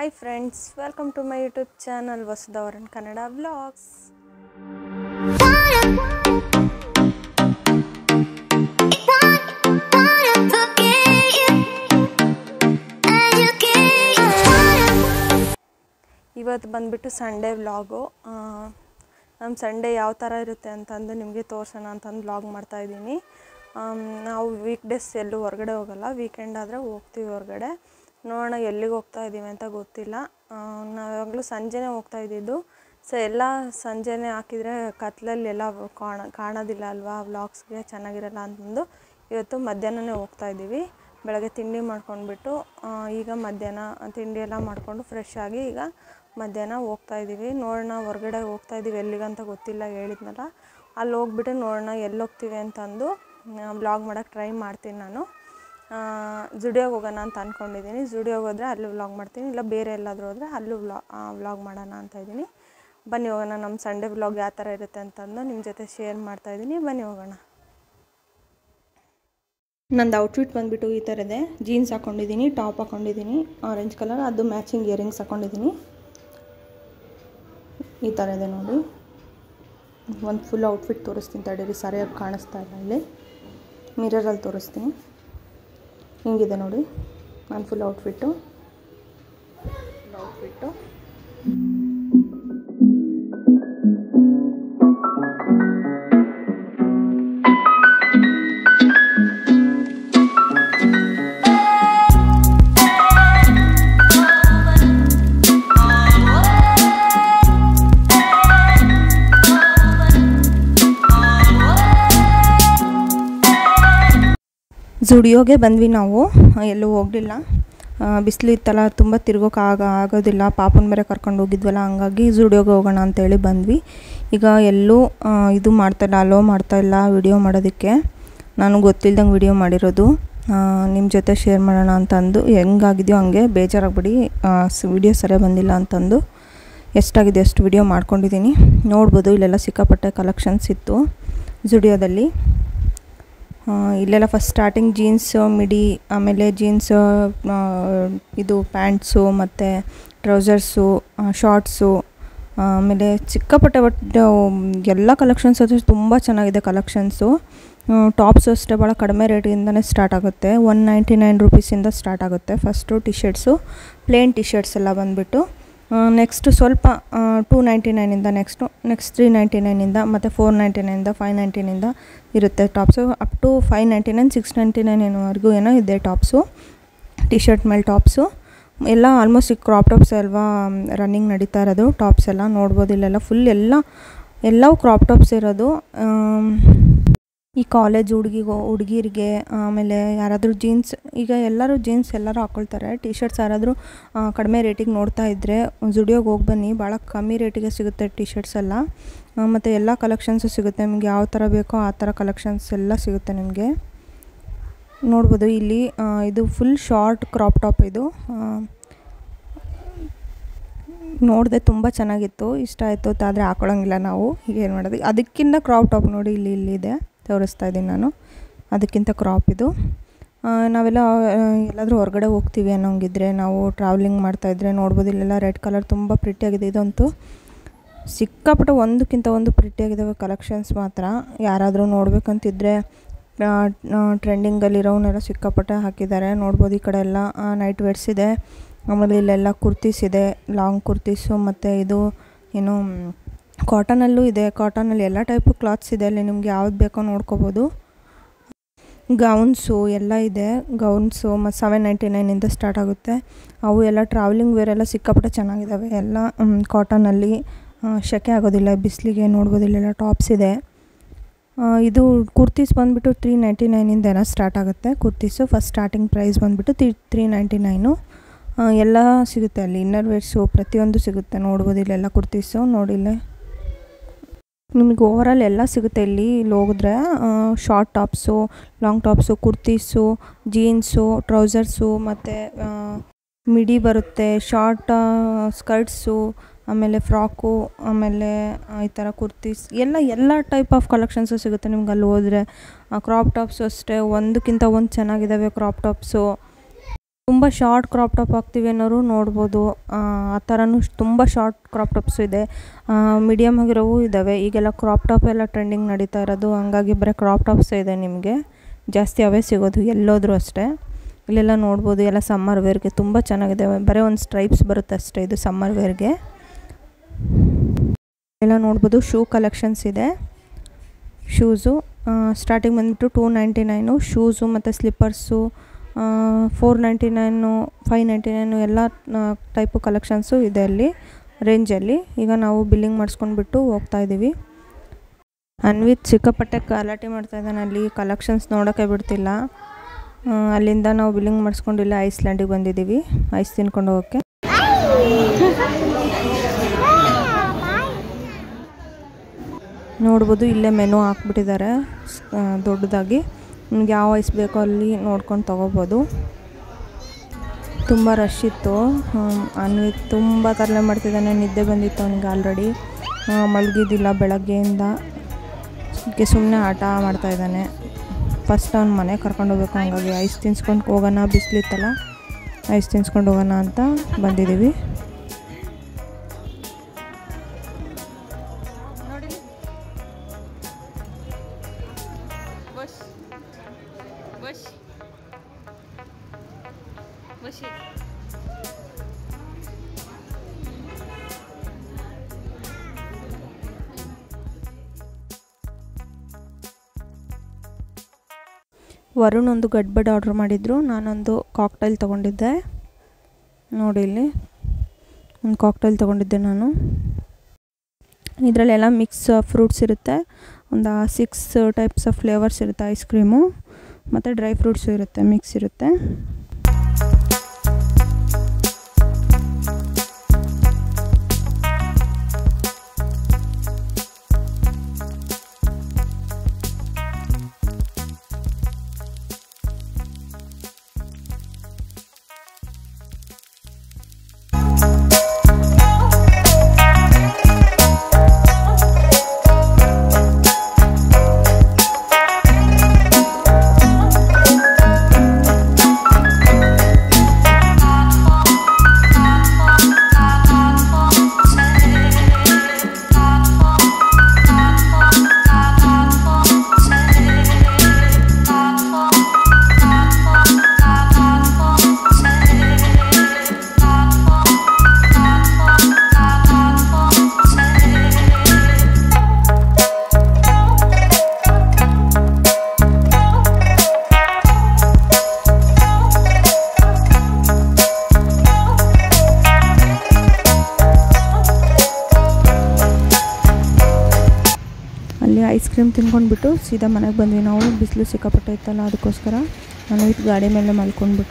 hi friends welcome to my YouTube channel ವಸುದವರನ್ Kannada vlogs ಇವತ್ತು ಬಂದುಬಿಟ್ಟು ಸಂಡೇ ವ್ಲಾಗು ನಮ್ಮ ಸಂಡೇ ಯಾವ ಥರ ಇರುತ್ತೆ ಅಂತಂದು ನಿಮಗೆ ತೋರ್ಸೋಣ ಅಂತಂದು ವ್ಲಾಗ್ ಮಾಡ್ತಾಯಿದ್ದೀನಿ ನಾವು ವೀಕ್ ಡೇಸ್ ಎಲ್ಲೂ ಹೊರಗಡೆ ಹೋಗಲ್ಲ ವೀಕೆಂಡ್ ಆದರೆ ಹೋಗ್ತೀವಿ ಹೊರಗಡೆ ನೋಡೋಣ ಎಲ್ಲಿಗೆ ಹೋಗ್ತಾ ಇದ್ದೀವಿ ಅಂತ ಗೊತ್ತಿಲ್ಲ ನಾವು ಯಾವಾಗಲೂ ಸಂಜೆನೇ ಹೋಗ್ತಾ ಇದ್ದಿದ್ದು ಸೊ ಎಲ್ಲ ಸಂಜೆನೇ ಹಾಕಿದರೆ ಕತ್ಲಲ್ಲಿ ಎಲ್ಲ ಕಾಣ ಕಾಣೋದಿಲ್ಲ ಅಲ್ವಾ ವ್ಲಾಗ್ಸ್ಗೆ ಚೆನ್ನಾಗಿರಲ್ಲ ಅಂತಂದು ಇವತ್ತು ಮಧ್ಯಾಹ್ನನೇ ಹೋಗ್ತಾ ಇದ್ದೀವಿ ಬೆಳಗ್ಗೆ ತಿಂಡಿ ಮಾಡ್ಕೊಂಡ್ಬಿಟ್ಟು ಆ, ಈಗ ಮಧ್ಯಾಹ್ನ ತಿಂಡಿ ಎಲ್ಲ ಮಾಡಿಕೊಂಡು ಫ್ರೆಶ್ ಆಗಿ ಈಗ ಮಧ್ಯಾಹ್ನ ಹೋಗ್ತಾ ಇದ್ದೀವಿ ನೋಡೋಣ ಹೊರಗಡೆ ಹೋಗ್ತಾ ಇದ್ದೀವಿ ಎಲ್ಲಿಗಂತ ಗೊತ್ತಿಲ್ಲ ಹೇಳಿದ್ನಲ್ಲ ಅಲ್ಲಿ ಹೋಗ್ಬಿಟ್ಟು ನೋಡೋಣ ಎಲ್ಲಿ ಹೋಗ್ತೀವಿ ಅಂತಂದು ವ್ಲಾಗ್ ಮಾಡೋಕ್ಕೆ ಟ್ರೈ ಮಾಡ್ತೀನಿ ನಾನು ಜುಡಿಯೋಗೆ ಹೋಗೋಣ ಅಂತ ಅಂದ್ಕೊಂಡಿದ್ದೀನಿ ಜುಡಿಯೋಗೆ ಹೋದರೆ ಅಲ್ಲಿ ವ್ಲಾಗ್ ಮಾಡ್ತೀನಿ ಇಲ್ಲ ಬೇರೆ ಎಲ್ಲಾದರೂ ಹೋದರೆ ಅಲ್ಲೂ ವ್ಲಾ ವ್ಲಾಗ್ ಮಾಡೋಣ ಅಂತ ಇದ್ದೀನಿ ಬನ್ನಿ ಹೋಗೋಣ ನಮ್ಮ ಸಂಡೇ ವ್ಲಾಗ್ ಯಾವ ಥರ ಇರುತ್ತೆ ಅಂತಂದು ನಿಮ್ಮ ಜೊತೆ ಶೇರ್ ಮಾಡ್ತಾಯಿದ್ದೀನಿ ಬನ್ನಿ ಹೋಗೋಣ ನಂದು ಔಟ್ಫಿಟ್ ಬಂದುಬಿಟ್ಟು ಈ ಥರ ಇದೆ ಜೀನ್ಸ್ ಹಾಕ್ಕೊಂಡಿದ್ದೀನಿ ಟಾಪ್ ಹಾಕ್ಕೊಂಡಿದ್ದೀನಿ ಆರೆಂಜ್ ಕಲರ್ ಅದು ಮ್ಯಾಚಿಂಗ್ ಇಯರಿಂಗ್ಸ್ ಹಾಕ್ಕೊಂಡಿದ್ದೀನಿ ಈ ಥರ ಇದೆ ನೋಡಿ ಒಂದು ಫುಲ್ ಔಟ್ಫಿಟ್ ತೋರಿಸ್ತೀನಿ ತಡೀರಿ ಸರಿಯಾಗಿ ಕಾಣಿಸ್ತಾ ಇಲ್ಲ ಇಲ್ಲಿ ಮಿರರಲ್ಲಿ ತೋರಿಸ್ತೀನಿ ಹಿಂಗಿದೆ ನೋಡಿ ನಾನು ಫುಲ್ ಔಟ್ಫಿಟ್ಟು ಔಟ್ಫಿಟ್ಟು ಜುಡಿಯೋಗೆ ಬಂದ್ವಿ ನಾವು ಎಲ್ಲೂ ಹೋಗಲಿಲ್ಲ ಬಿಸಿಲು ಇತ್ತಲ್ಲ ತುಂಬ ತಿರ್ಗೋಕೆ ಆಗ ಆಗೋದಿಲ್ಲ ಪಾಪನ ಬೇರೆ ಕರ್ಕೊಂಡು ಹೋಗಿದ್ವಲ್ಲ ಹಂಗಾಗಿ ಜುಡಿಯೋಗೆ ಹೋಗೋಣ ಅಂತೇಳಿ ಬಂದ್ವಿ ಈಗ ಎಲ್ಲೂ ಆ, ಇದು ಮಾಡ್ತಾಯಿಲ್ಲ ಅಲೋ ಮಾಡ್ತಾಯಿಲ್ಲ ವಿಡಿಯೋ ಮಾಡೋದಕ್ಕೆ ನಾನು ಗೊತ್ತಿಲ್ದಂಗೆ ವಿಡಿಯೋ ಮಾಡಿರೋದು ನಿಮ್ಮ ಜೊತೆ ಶೇರ್ ಮಾಡೋಣ ಅಂತಂದು ಹೆಂಗಾಗಿದೆಯೋ ಹಂಗೆ ಬೇಜಾರಾಗ್ಬಿಡಿ ವಿಡಿಯೋ ಸರಿಯಾಗಿ ಬಂದಿಲ್ಲ ಅಂತಂದು ಎಷ್ಟಾಗಿದೆ ಅಷ್ಟು ವಿಡಿಯೋ ಮಾಡ್ಕೊಂಡಿದ್ದೀನಿ ನೋಡ್ಬೋದು ಇಲ್ಲೆಲ್ಲ ಸಿಕ್ಕಾಪಟ್ಟೆ ಕಲೆಕ್ಷನ್ಸ್ ಇತ್ತು ಜುಡಿಯೋದಲ್ಲಿ ಆ, ಇಲ್ಲೆಲ್ಲ ಫಸ್ಟ್ ಸ್ಟಾರ್ಟಿಂಗ್ ಜೀನ್ಸ್ ಮಿಡಿ ಆಮೇಲೆ ಜೀನ್ಸ್ ಇದು ಪ್ಯಾಂಟ್ಸು ಮತ್ತು ಟ್ರೌಸರ್ಸು ಶಾರ್ಟ್ಸು ಆಮೇಲೆ ಸಿಕ್ಕಾಪಟ್ಟೆ ಒಟ್ಟು ಎಲ್ಲ ಕಲೆಕ್ಷನ್ಸ್ ಅದು ತುಂಬ ಚೆನ್ನಾಗಿದೆ ಕಲೆಕ್ಷನ್ಸು ಟಾಪ್ಸ್ ಅಷ್ಟೇ ಭಾಳ ಕಡಿಮೆ ರೇಟಿಂದನೇ ಸ್ಟಾರ್ಟ್ ಆಗುತ್ತೆ ಒನ್ ನೈಂಟಿ ನೈನ್ ರುಪೀಸಿಂದ ಸ್ಟಾರ್ಟ್ ಆಗುತ್ತೆ first T shirts plain T shirts ಎಲ್ಲ ಬಂದುಬಿಟ್ಟು ನೆಕ್ಸ್ಟ್ ಸ್ವಲ್ಪ ಟೂ ನೈಂಟಿ ನೈನಿಂದ ನೆಕ್ಸ್ಟು ನೆಕ್ಸ್ಟ್ ತ್ರೀ ನೈಂಟಿ ನೈನಿಂದ ಮತ್ತು ಫೋರ್ ನೈಂಟಿ ನೈನಿಂದ ಫೈವ್ ನೈಂಟಿನಿಂದ ಇರುತ್ತೆ tops up to five ninety nine six ninety nine ಏನೋವರೆಗೂ ಏನೋ ಇದೆ ಟಾಪ್ಸು ಟಿ ಶರ್ಟ್ ಮೇಲೆ ಟಾಪ್ಸು ಎಲ್ಲ ಆಲ್ಮೋಸ್ಟ್ ಈ ಕ್ರಾಪ್ ಟಾಪ್ಸ್ ಅಲ್ವಾ ರನ್ನಿಂಗ್ ನಡೀತಾ ಇರೋದು ಟಾಪ್ಸ್ ಎಲ್ಲ ನೋಡ್ಬೋದು ಇಲ್ಲೆಲ್ಲ ಫುಲ್ ಎಲ್ಲ ಎಲ್ಲವೂ ಕ್ರಾಪ್ ಟಾಪ್ಸ್ ಇರೋದು ಆಮ್, ಈ ಕಾಲೇಜ್ ಹುಡುಗಿಗೋ ಹುಡುಗಿರಿಗೆ ಆಮೇಲೆ ಯಾರಾದರೂ ಜೀನ್ಸ್ ಈಗ ಎಲ್ಲರೂ ಜೀನ್ಸ್ ಎಲ್ಲರೂ ಹಾಕ್ಕೊಳ್ತಾರೆ ಟಿ ಶರ್ಟ್ಸ್ ಯಾರಾದರೂ ಆ, ಕಡಿಮೆ ರೇಟಿಗೆ ನೋಡ್ತಾ ಇದ್ದರೆ ಜುಡಿಯೋಗೆ ಹೋಗಿ ಬನ್ನಿ ಭಾಳ ಕಮ್ಮಿ ರೇಟಿಗೆ ಸಿಗುತ್ತೆ ಟಿ ಶರ್ಟ್ಸ್ ಎಲ್ಲ ಆ, ಮತ್ತು ಎಲ್ಲ ಕಲೆಕ್ಷನ್ಸು ಸಿಗುತ್ತೆ ನಿಮಗೆ ಯಾವ ಥರ ಬೇಕೋ ಆ ಥರ ಕಲೆಕ್ಷನ್ಸ್ ಎಲ್ಲ ಸಿಗುತ್ತೆ ನಿಮಗೆ ನೋಡ್ಬೋದು ಇಲ್ಲಿ ಆ, ಇದು ಫುಲ್ ಶಾರ್ಟ್ ಕ್ರಾಪ್ ಟಾಪ್ ಇದು ನೋಡಿದೆ ತುಂಬ ಚೆನ್ನಾಗಿತ್ತು ಇಷ್ಟ ಆಯಿತು ಆದರೆ ಹಾಕೊಳ್ಳೋಂಗಿಲ್ಲ ನಾವು ಈಗ ಏನು ಮಾಡೋದು ಅದಕ್ಕಿಂತ ಕ್ರಾಪ್ ಟಾಪ್ ನೋಡಿ ಇಲ್ಲಿ ಇಲ್ಲಿದೆ ತೋರಿಸ್ತಾ ಇದ್ದೀನಿ ನಾನು ಅದಕ್ಕಿಂತ ಕ್ರಾಪ್ ಇದು ಆ, ನಾವೆಲ್ಲ ಆ, ಎಲ್ಲಾದರೂ ಹೊರಗಡೆ ಹೋಗ್ತೀವಿ ಅನ್ನೋಂಗಿದ್ರೆ ನಾವು ಟ್ರಾವೆಲಿಂಗ್ ಮಾಡ್ತಾಯಿದ್ರೆ ನೋಡ್ಬೋದು ಇಲ್ಲೆಲ್ಲ ರೆಡ್ ಕಲರ್ ತುಂಬ ಪ್ರಿಟಿಯಾಗಿದೆ ಇದಂತೂ ಸಿಕ್ಕಾಪಟ್ಟೆ ಒಂದಕ್ಕಿಂತ ಒಂದು ಪ್ರಿಟಿಯಾಗಿದ್ದಾವೆ ಕಲೆಕ್ಷನ್ಸ್ ಮಾತ್ರ ಯಾರಾದರೂ ನೋಡ್ಬೇಕಂತಿದ್ರೆ ಟ್ರೆಂಡಿಂಗಲ್ಲಿರೋವನ್ನೆಲ್ಲ ಸಿಕ್ಕಾಪಟ್ಟೆ ಹಾಕಿದ್ದಾರೆ ನೋಡ್ಬೋದು ಈ ಕಡೆ ಎಲ್ಲ ನೈಟ್ ವೇರ್ಸ್ ಇದೆ ಆಮೇಲೆ ಇಲ್ಲೆಲ್ಲ ಕುರ್ತೀಸ್ ಇದೆ ಲಾಂಗ್ ಕುರ್ತೀಸು ಮತ್ತು ಇದು ಏನು ಕಾಟನಲ್ಲೂ ಇದೆ ಕಾಟನಲ್ಲಿ ಎಲ್ಲ ಟೈಪು ಕ್ಲಾತ್ಸ್ ಇದೆ ಅಲ್ಲಿ ನಿಮ್ಗೆ ಯಾವ್ದು ಬೇಕೋ ನೋಡ್ಕೋಬೋದು ಗೌನ್ಸು ಎಲ್ಲ ಇದೆ ಗೌನ್ಸು ಮತ್ತು ಸೆವೆನ್ ನೈಂಟಿ ನೈನಿಂದ ಸ್ಟಾರ್ಟ್ ಆಗುತ್ತೆ ಅವು ಎಲ್ಲ ಟ್ರಾವೆಲಿಂಗ್ ವೇರ್ ಎಲ್ಲ ಸಿಕ್ಕಾಪಟ್ಟೆ ಚೆನ್ನಾಗಿದ್ದಾವೆ ಎಲ್ಲ ಕಾಟನಲ್ಲಿ ಶೆಕೆ ಆಗೋದಿಲ್ಲ ಬಿಸಿಲಿಗೆ ನೋಡ್ಬೋದು ಇಲ್ಲೆಲ್ಲ ಟಾಪ್ಸ್ ಇದೆ ಆ, ಇದು ಕುರ್ತೀಸ್ ಬಂದುಬಿಟ್ಟು ತ್ರೀ ನೈಂಟಿ ನೈನಿಂದ ಏನೋ ಸ್ಟಾರ್ಟ್ ಆಗುತ್ತೆ ಕುರ್ತೀಸು ಫಸ್ಟ್ ಸ್ಟಾರ್ಟಿಂಗ್ ಪ್ರೈಸ್ ಬಂದುಬಿಟ್ಟು ತ್ರೀ ತ್ರೀ ನೈಂಟಿ ನೈನು ಎಲ್ಲ ಸಿಗುತ್ತೆ ಅಲ್ಲಿ ಇನ್ನರ್ ವೇರ್ಸು ಪ್ರತಿಯೊಂದು ಸಿಗುತ್ತೆ ನೋಡ್ಬೋದು ಇಲ್ಲೆಲ್ಲ ಕುರ್ತೀಸು ನೋಡಿಲ್ಲ ನಿಮಗೆ ಓವರಾಲ್ ಎಲ್ಲ ಸಿಗುತ್ತೆ ಇಲ್ಲಿ ಇಲ್ಲಿ ಹೋಗಿದ್ರೆ short tops long tops kurtis jeans trousers ಮತ್ತು ಮಿಡಿ ಬರುತ್ತೆ ಶಾರ್ಟ್ ಸ್ಕರ್ಟ್ಸು ಆಮೇಲೆ ಫ್ರಾಕು ಆಮೇಲೆ ಆ, ಈ ಥರ ಕುರ್ತೀಸ್ ಎಲ್ಲ ಎಲ್ಲ ಟೈಪ್ ಆಫ್ ಕಲೆಕ್ಷನ್ಸು ಸಿಗುತ್ತೆ ನಿಮ್ಗೆ ಅಲ್ಲಿ ಹೋದರೆ ಕ್ರಾಪ್ ಟಾಪ್ಸು ಅಷ್ಟೇ ಒಂದಕ್ಕಿಂತ ಒಂದು ಚೆನ್ನಾಗಿದ್ದಾವೆ ಕ್ರಾಪ್ ಟಾಪ್ಸು ತುಂಬ ಶಾರ್ಟ್ ಕ್ರಾಪ್ ಟಾಪ್ ಹಾಕ್ತೀವಿ ಅನ್ನೋರು ನೋಡ್ಬೋದು ಆ ಥರನೂ ತುಂಬ ಶಾರ್ಟ್ ಕ್ರಾಪ್ ಟಾಪ್ಸು ಇದೆ ಮೀಡಿಯಮ್ ಆಗಿರೋವು ಇದ್ದಾವೆ ಈಗೆಲ್ಲ ಕ್ರಾಪ್ ಟಾಪ್ ಎಲ್ಲ ಟ್ರೆಂಡಿಂಗ್ ನಡೀತಾ ಇರೋದು ಹಂಗಾಗಿ ಬರೀ ಕ್ರಾಪ್ ಟಾಪ್ಸೇ ಇದೆ ನಿಮಗೆ ಜಾಸ್ತಿ ಅವೇ ಸಿಗೋದು ಎಲ್ಲೋದ್ರೂ ಅಷ್ಟೇ ಇಲ್ಲೆಲ್ಲ ನೋಡ್ಬೋದು ಎಲ್ಲ ಸಮ್ಮರ್ ವೇರ್ಗೆ ತುಂಬ ಚೆನ್ನಾಗಿದೆ ಬರೀ ಒಂದು ಸ್ಟ್ರೈಪ್ಸ್ ಬರುತ್ತೆ ಅಷ್ಟೇ ಇದು ಸಮ್ಮರ್ ವೇರ್ಗೆ ಎಲ್ಲ ನೋಡ್ಬೋದು ಶೂ ಕಲೆಕ್ಷನ್ಸ್ ಇದೆ ಶೂಸು ಸ್ಟಾರ್ಟಿಂಗ್ ಬಂದುಬಿಟ್ಟು ಟೂ ನೈಂಟಿ ನೈನು ಶೂಸು ಮತ್ತು slippers four ninety nine five ninety nine ಎಲ್ಲ ಟೈಪು ಕಲೆಕ್ಷನ್ಸು ಇದೆ ಅಲ್ಲಿ ರೇಂಜಲ್ಲಿ ಈಗ ನಾವು ಬಿಲ್ಲಿಂಗ್ ಮಾಡಿಸ್ಕೊಂಡ್ಬಿಟ್ಟು ಹೋಗ್ತಾ ಇದ್ದೀವಿ ಅನ್ವಿತ್ ಸಿಕ್ಕಾಪಟ್ಟೆ ಗಲಾಟೆ ಮಾಡ್ತಾ ಇದ್ದಾನೆ ಅಲ್ಲಿ ಕಲೆಕ್ಷನ್ಸ್ ನೋಡೋಕ್ಕೆ ಬಿಡ್ತಿಲ್ಲ ಅಲ್ಲಿಂದ ನಾವು ಬಿಲ್ಲಿಂಗ್ ಮಾಡಿಸ್ಕೊಂಡಿಲ್ಲ ಐಸ್ಲ್ಯಾಂಡಿಗೆ ಬಂದಿದ್ದೀವಿ ಐಸ್ ತಿನ್ಕೊಂಡು ಹೋಗೋಕ್ಕೆ ನೋಡ್ಬೋದು ಇಲ್ಲೇ ಮೆನು ಹಾಕ್ಬಿಟ್ಟಿದ್ದಾರೆ ದೊಡ್ಡದಾಗಿ ನಿಮ್ಗೆ ಯಾವ ಐಸ್ ಬೇಕೋ ಅಲ್ಲಿ ನೋಡ್ಕೊಂಡು ತೊಗೋಬೋದು ತುಂಬ ರಶ್ ಇತ್ತು ಅನ್ವಿತ್ ತುಂಬ ತರಲೆ ಮಾಡ್ತಿದ್ದಾನೆ ನಿದ್ದೆ ಬಂದಿತ್ತು ಅವನಿಗೆ ಆಲ್ರೆಡಿ ಮಲಗಿದ್ದಿಲ್ಲ ಬೆಳಗ್ಗೆಯಿಂದ ಅದಕ್ಕೆ ಸುಮ್ಮನೆ ಆಟ ಮಾಡ್ತಾಯಿದ್ದಾನೆ ಫಸ್ಟ್ ಅವ್ನು ಮನೆಗೆ ಕರ್ಕೊಂಡು ಹೋಗ್ಬೇಕು ಹಂಗಾಗಿ ಐಸ್ ತಿನ್ಸ್ಕೊಂಡು ಹೋಗೋಣ ಬಿಸಿಲಿತ್ತಲ್ಲ ಐಸ್ ತಿನ್ಸ್ಕೊಂಡು ಹೋಗೋಣ ಅಂತ ಬಂದಿದ್ದೀವಿ ವರುಣ್ ಒಂದು ಗಡ್ಬಡ್ ಆರ್ಡ್ರ್ ಮಾಡಿದ್ರು ನಾನೊಂದು ಕಾಕ್ಟೈಲ್ ತೊಗೊಂಡಿದ್ದೆ ನೋಡಿ ಇಲ್ಲಿ ಒಂದು ಕಾಕ್ಟೈಲ್ ತೊಗೊಂಡಿದ್ದೆ ನಾನು ಇದರಲ್ಲೆಲ್ಲ ಮಿಕ್ಸ್ ಫ್ರೂಟ್ಸ್ ಇರುತ್ತೆ ಒಂದು ಸಿಕ್ಸ್ ಟೈಪ್ಸ್ ಆಫ್ ಫ್ಲೇವರ್ಸ್ ಇರುತ್ತೆ ಐಸ್ ಕ್ರೀಮು ಮತ್ತು ಡ್ರೈ ಫ್ರೂಟ್ಸು ಇರುತ್ತೆ ಮಿಕ್ಸ್ ಇರುತ್ತೆ ಅಲ್ಲಿ ಐಸ್ ಕ್ರೀಮ್ ತಿನ್ಕೊಂಡ್ಬಿಟ್ಟು ಸೀದಾ ಮನೆಗೆ ಬಂದ್ವಿ ನಾವು ಬಿಸಿಲು ಸಿಕ್ಕಾಪಟ್ಟೆ ಇತ್ತಲ್ಲ ಅದಕ್ಕೋಸ್ಕರ ನಾನು ಇದು ಗಾಡಿ ಮೇಲೆ ಮಲ್ಕೊಂಡ್ಬಿಟ್ಟ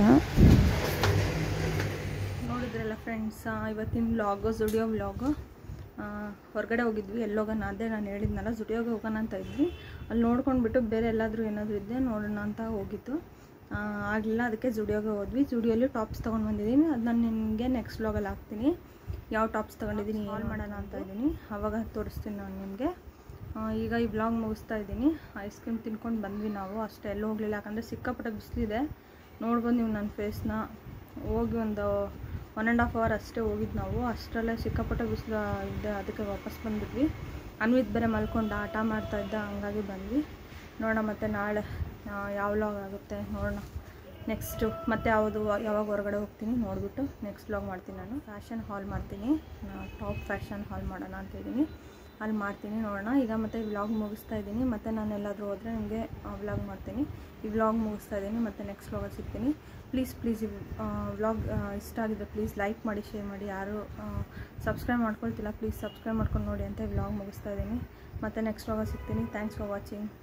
ನೋಡಿದ್ರಲ್ಲ ಫ್ರೆಂಡ್ಸ್ ಇವತ್ತಿನ ವ್ಲಾಗು ಜುಡಿಯೋ ವ್ಲಾಗು ಹೊರಗಡೆ ಹೋಗಿದ್ವಿ ಎಲ್ಲೋಗೋಣ ಅದೇ ನಾನು ಹೇಳಿದ್ನಲ್ಲ ಜುಡಿಯೋಗೆ ಹೋಗೋಣ ಅಂತ ಇದ್ವಿ ಅಲ್ಲಿ ನೋಡ್ಕೊಂಡ್ಬಿಟ್ಟು ಬೇರೆ ಎಲ್ಲಾದರೂ ಏನಾದರೂ ಇದ್ದೆ ನೋಡೋಣ ಅಂತ ಹೋಗಿತ್ತು ಆಗಲಿಲ್ಲ ಅದಕ್ಕೆ ಜುಡಿಯೋಗೆ ಹೋದ್ವಿ ಜುಡಿಯೋಲಿ ಟಾಪ್ಸ್ ತೊಗೊಂಡು ಬಂದಿದ್ದೀನಿ ಅದು ನಾನು ನಿಮಗೆ ನೆಕ್ಸ್ಟ್ ವ್ಲಾಗಲ್ಲಿ ಹಾಕ್ತೀನಿ ಯಾವ ಟಾಪ್ಸ್ ತೊಗೊಂಡಿದ್ದೀನಿ ಏನು ಮಾಡೋಣ ಅಂತ ಇದ್ದೀನಿ ಆವಾಗ ತೋರಿಸ್ತೀನಿ ನಾನು ನಿಮಗೆ ಈಗ ಈ ಬ್ಲಾಗ್ ಮುಗಿಸ್ತಾ ಇದ್ದೀನಿ ಐಸ್ ಕ್ರೀಮ್ ತಿನ್ಕೊಂಡು ಬಂದ್ವಿ ನಾವು ಅಷ್ಟೇ ಎಲ್ಲೂ ಹೋಗಲಿಲ್ಲ ಯಾಕಂದರೆ ಸಿಕ್ಕಾಪಟ್ಟೆ ಬಿಸಿಲಿದೆ ನೋಡ್ಬೋದು ನೀವು ನನ್ನ ಫೇಸ್ನ ಹೋಗಿ ಒಂದು ಒನ್ ಆ್ಯಂಡ್ ಹಾಫ್ ಅವರ್ ಅಷ್ಟೇ ಹೋಗಿದ್ದು ನಾವು ಅಷ್ಟರಲ್ಲೇ ಸಿಕ್ಕಾಪಟ್ಟೆ ಬಿಸಿಲು ಇದೆ ಅದಕ್ಕೆ ವಾಪಸ್ ಬಂದ್ಬಿಟ್ವಿ ಅನ್ವಿತ್ ಬೇರೆ ಮಲ್ಕೊಂಡು ಆಟ ಮಾಡ್ತಾ ಇದ್ದ ಹಂಗಾಗಿ ಬಂದ್ವಿ ನೋಡೋಣ ಮತ್ತು ನಾಳೆ ಯಾವ ವ್ಲಾಗ್ ಆಗುತ್ತೆ ನೋಡೋಣ ನೆಕ್ಸ್ಟು ಮತ್ತೆ ಯಾವುದು ಯಾವಾಗ ಹೊರಗಡೆ ಹೋಗ್ತೀನಿ ನೋಡಿಬಿಟ್ಟು ನೆಕ್ಸ್ಟ್ ವ್ಲಾಗ್ ಮಾಡ್ತೀನಿ ನಾನು ಫ್ಯಾಷನ್ ಹಾಲ್ ಮಾಡ್ತೀನಿ ಟಾಪ್ ಫ್ಯಾಷನ್ ಹಾಲ್ ಮಾಡೋಣ ಅಂತ ಇದ್ದೀನಿ ಅಲ್ಲಿ ಮಾಡ್ತೀನಿ ನೋಡೋಣ ಈಗ ಮತ್ತೆ ವ್ಲಾಗ್ ಮುಗಿಸ್ತಾ ಇದ್ದೀನಿ ಮತ್ತು ನಾನು ಎಲ್ಲಾದರೂ ಹೋದರೆ ನಿಮಗೆ ವ್ಲಾಗ್ ಮಾಡ್ತೀನಿ ಈ ವ್ಲಾಗ್ ಮುಗಿಸ್ತಾ ಇದ್ದೀನಿ ಮತ್ತು ನೆಕ್ಸ್ಟ್ ವ್ಲಾಗಲ್ಲಿ ಸಿಗ್ತೀನಿ ಪ್ಲೀಸ್ ಪ್ಲೀಸ್ ಈ ವ್ಲಾಗ್ ಇಷ್ಟ ಆಗಿದೆ ಪ್ಲೀಸ್ ಲೈಕ್ ಮಾಡಿ ಶೇರ್ ಮಾಡಿ ಯಾರು ಸಬ್ಸ್ಕ್ರೈಬ್ ಮಾಡ್ಕೊಳ್ತಿಲ್ಲ ಪ್ಲೀಸ್ ಸಬ್ಸ್ಕ್ರೈಬ್ ಮಾಡ್ಕೊಂಡು ನೋಡಿ ಅಂತ ವ್ಲಾಗ್ ಮುಗಿಸ್ತಾ ಇದ್ದೀನಿ ಮತ್ತು ನೆಕ್ಸ್ಟ್ ವ್ಲಾಗಲ್ಲಿ ಸಿಗ್ತೀನಿ ಥ್ಯಾಂಕ್ಸ್ ಫಾರ್ ವಾಚಿಂಗ್